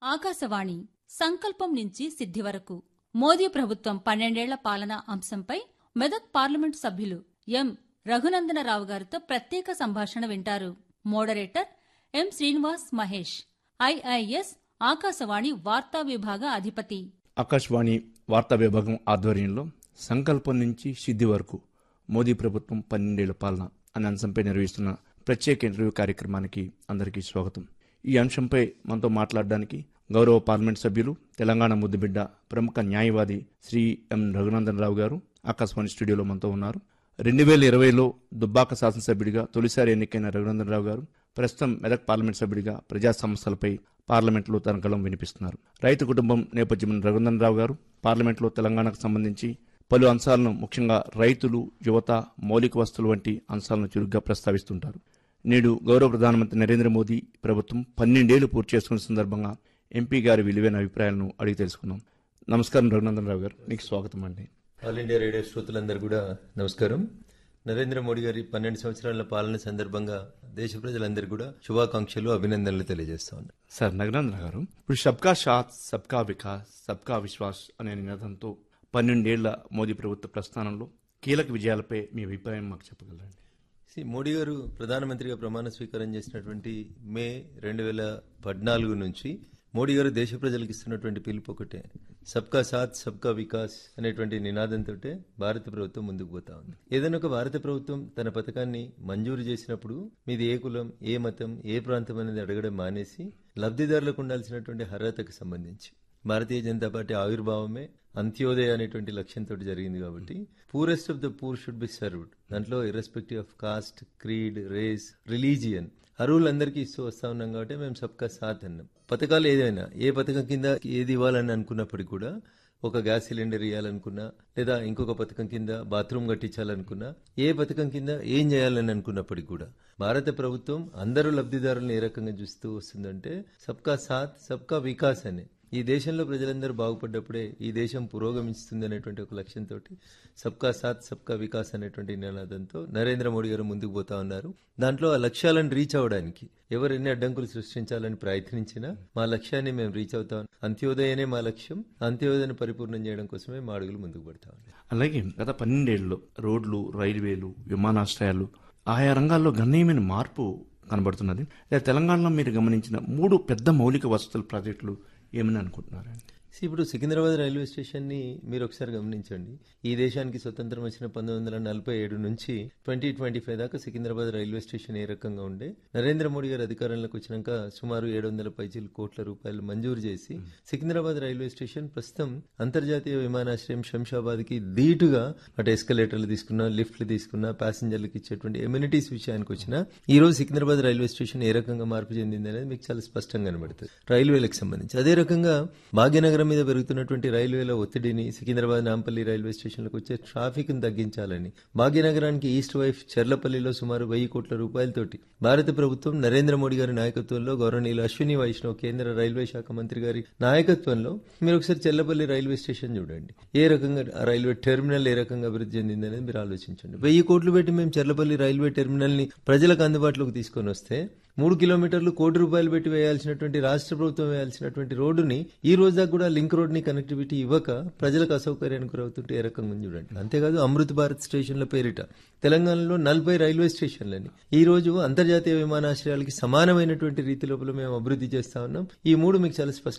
ఆకాశవాణి సంకల్పం నుంచి సిద్ధి వరకు మోదీ ప్రభుత్వం పన్నెండేళ్ల పాలన అంశంపై మెదక్ పార్లమెంటు సభ్యులు ఎం రఘునందనరావు గారితో ప్రత్యేక సంభాషణ వింటారు moderator M Srinivas Mahesh IIS Akashvani వార్తా విభాగ అధిపతి ఆకాశవాణి వార్తా విభాగం ఆధ్వర్యంలో సంకల్పం నుంచి సిద్ధి వరకు మోదీ ప్రభుత్వం పన్నెండేళ్ల పాలన అనే అంశంపై నిర్వహిస్తున్న ప్రత్యేక ఇంటర్వ్యూ కార్యక్రమానికి అందరికీ స్వాగతం ఈ అంశంపై మనతో మాట్లాడడానికి గౌరవ పార్లమెంట్ సభ్యులు తెలంగాణ ముద్దుబిడ్డ ప్రముఖ న్యాయవాది శ్రీ ఎం రఘునందన్ రావు గారు ఆకాశవాణి స్టూడియోలో మనతో ఉన్నారు రెండు వేల ఇరవైలో దుబ్బాక శాసనసభ్యుడిగా తొలిసారి ఎన్నికైన రఘునందన్ రావు గారు ప్రస్తుతం మెదక్ పార్లమెంట్ సభ్యుడిగా ప్రజా సమస్యలపై పార్లమెంట్లో తన గళం వినిపిస్తున్నారు రైతు కుటుంబం నేపథ్యం రఘునందన్ రావు గారు పార్లమెంట్లో తెలంగాణకు సంబంధించి పలు అంశాలను ముఖ్యంగా రైతులు యువత మౌలిక వస్తువులు వంటి అంశాలను చురుగ్గా ప్రస్తావిస్తుంటారు నేడు గౌరవ ప్రధానమంత్రి నరేంద్ర మోదీ ప్రభుత్వం పన్నెండేళ్లు పూర్తి చేసుకున్న సందర్భంగా ఎంపీ గారి విలువైన అభిప్రాయాలను అడిగి తెలుసుకుందాం నమస్కారం రఘునందన్ రావు గారు మీకు స్వాగతం అండి ఆల్ ఇండియా రేడియో శ్రోతలందరూ కూడా నమస్కారం నరేంద్ర మోడీ గారి పన్నెండు సంవత్సరాల పాలన సందర్భంగా దేశ ప్రజలందరూ కూడా శుభాకాంక్షలు అభినందనలు తెలియజేస్తా ఉన్నారు సార్ నగరేంద్ర గారు ఇప్పుడు సబ్కా షాత్ సబ్కా వికాస్ సబ్కా విశ్వాస్ అనే నినాదంతో పన్నెండేళ్ల మోదీ ప్రభుత్వ ప్రస్థానంలో కీలక విజయాలపై మీ అభిప్రాయం మాకు చెప్పగలరండి సి మోడీ గారు ప్రధానమంత్రిగా ప్రమాణ స్వీకారం చేసినటువంటి మే రెండు వేల పద్నాలుగు నుంచి మోడీ గారు దేశ ప్రజలకు ఇస్తున్నటువంటి పిలుపు ఒకటే సబ్కా సాత్ సబ్కా వికాస్ అనేటువంటి నినాదంతో భారత ప్రభుత్వం ముందుకు పోతా ఉంది ఏదైనా ఒక భారత ప్రభుత్వం తన పథకాన్ని మంజూరు చేసినప్పుడు మీది ఏ కులం ఏ మతం ఏ ప్రాంతం అనేది అడగడం మానేసి లబ్ధిదారులకు ఉండాల్సినటువంటి అర్హతకు సంబంధించి భారతీయ జనతా పార్టీ ఆవిర్భావమే అంత్యోదయ అనేటువంటి లక్ష్యంతో జరిగింది కాబట్టి poorest of the poor should be served దాంట్లో irrespective of caste creed race religion అరువులందరికీ ఇస్తూ వస్తా ఉన్నాం కాబట్టి మేము సబ్కా సాత్ అన్నాం పథకాలు ఏదైనా ఏ పథకం కింద ఏది ఇవ్వాలని అనుకున్నప్పటికీ కూడా ఒక గ్యాస్ సిలిండర్ ఇవ్వాలనుకున్నా లేదా ఇంకొక పథకం కింద బాత్రూమ్ కట్టించాలనుకున్నా ఏ పథకం కింద ఏం చేయాలని అనుకున్నప్పటికీ కూడా భారత ప్రభుత్వం అందరూ లబ్ధిదారులను ఏ రకంగా చూస్తూ వస్తుందంటే సబ్కా సాత్ సబ్కా వికాస్ అనే ఈ దేశంలో ప్రజలందరూ బాగుపడ్డప్పుడే ఈ దేశం పురోగమిస్తుంది అనేటువంటి ఒక లక్ష్యంతో సబ్కా సాత్ సబ్కా వికాస్ అనేటువంటి నినాదంతో నరేంద్ర మోడీ గారు ముందుకు పోతా ఉన్నారు దాంట్లో ఆ లక్ష్యాలను రీచ్ అవడానికి ఎవరు ఎన్ని అడ్డంకులు సృష్టించాలని ప్రయత్నించినా మా లక్ష్యాన్ని మేము రీచ్ అవుతాం అంత్యోదయనే మా లక్ష్యం అంత్యోదయను పరిపూర్ణం చేయడం కోసమే మా అడుగులు ముందుకు పడతా ఉన్నాయి అలాగే గత పన్నెండేళ్లలో రోడ్లు రైల్వేలు విమానాశ్రయాలు ఆయా రంగాల్లో గణనీయమైన మార్పు కనబడుతున్నది లేదా తెలంగాణలో మీరు గమనించిన మూడు పెద్ద మౌలిక వసతుల ప్రాజెక్టులు ఏమని అనుకుంటున్నారండి ఇప్పుడు సికింద్రాబాద్ రైల్వే స్టేషన్ ని మీరు ఒకసారి గమనించండి ఈ దేశానికి స్వతంత్రం వచ్చిన పంతొమ్మిది వందల నలభై ఏడు నుంచి ట్వంటీ ట్వంటీ ఫైవ్ దాకా సికింద్రాబాద్ రైల్వే స్టేషన్ ఏ రకంగా ఉండే నరేంద్ర మోడీ గారు అధికారంలోకి వచ్చినాక సుమారు ఏడు వందల పైచీలు కోట్ల రూపాయలు మంజూరు చేసి సికింద్రాబాద్ రైల్వే స్టేషన్ ప్రస్తుతం అంతర్జాతీయ విమానాశ్రయం శంషాబాద్ కి ధీటుగా అటు ఎస్కలేటర్లు తీసుకున్నా లిఫ్ట్లు తీసుకున్నా ప్యాసింజర్లకు ఇచ్చేటువంటి ఎమ్యూనిటీస్ విషయానికి వచ్చినా ఈ రోజు సికింద్రాబాద్ రైల్వే స్టేషన్ ఏ రకంగా మార్పు చెందింది అనేది మీకు చాలా స్పష్టంగా కనబడుతుంది రైల్వేలకు సంబంధించి అదే రకంగా భాగ్యనగరం మీద పెరుగుతున్నటువంటి రైల్వేల ఒత్తిడిని సికింద్రాబాద్ నాంపల్లి రైల్వే స్టేషన్లకు వచ్చే ట్రాఫిక్ ని తగ్గించాలని భాగ్యనగరానికి ఈస్ట్ వైఫ్ చెర్లపల్లిలో సుమారు వెయ్యి కోట్ల రూపాయలతోటి భారత ప్రభుత్వం నరేంద్ర మోడీ గారి నాయకత్వంలో గౌరవనీయులు అశ్విని వైష్ణవ్ కేంద్ర రైల్వే శాఖ మంత్రి గారి నాయకత్వంలో మీరు ఒకసారి చెర్లపల్లి రైల్వే స్టేషన్ చూడండి ఏ రకంగా ఆ రైల్వే టెర్మినల్ ఏ రకంగా అభివృద్ధి చెందింది అనేది మీరు ఆలోచించండి వెయ్యి కోట్లు పెట్టి మేము చెర్లపల్లి రైల్వే టెర్మినల్ ని ప్రజలకు అందుబాటులోకి తీసుకొని వస్తే మూడు కిలోమీటర్లు కోటి రూపాయలు పెట్టి వేయాల్సినటువంటి రాష్ట్ర ప్రభుత్వం వేయాల్సినటువంటి రోడ్డుని ఈ రోజు దాకా కూడా లింక్ రోడ్ ని కనెక్టివిటీ ఇవ్వక ప్రజలకు అసౌకర్యానికి గురవుతుంటే ఏ రకంగా ఉంది చూడండి అంతేకాదు అమృత్ భారత్ స్టేషన్ల పేరిట తెలంగాణలో నలభై రైల్వే స్టేషన్లని ఈ రోజు అంతర్జాతీయ విమానాశ్రయాలకి సమానమైనటువంటి రీతి లోపల మేము అభివృద్ధి చేస్తా ఉన్నాం ఈ మూడు మీకు చాలా స్పష్టంగా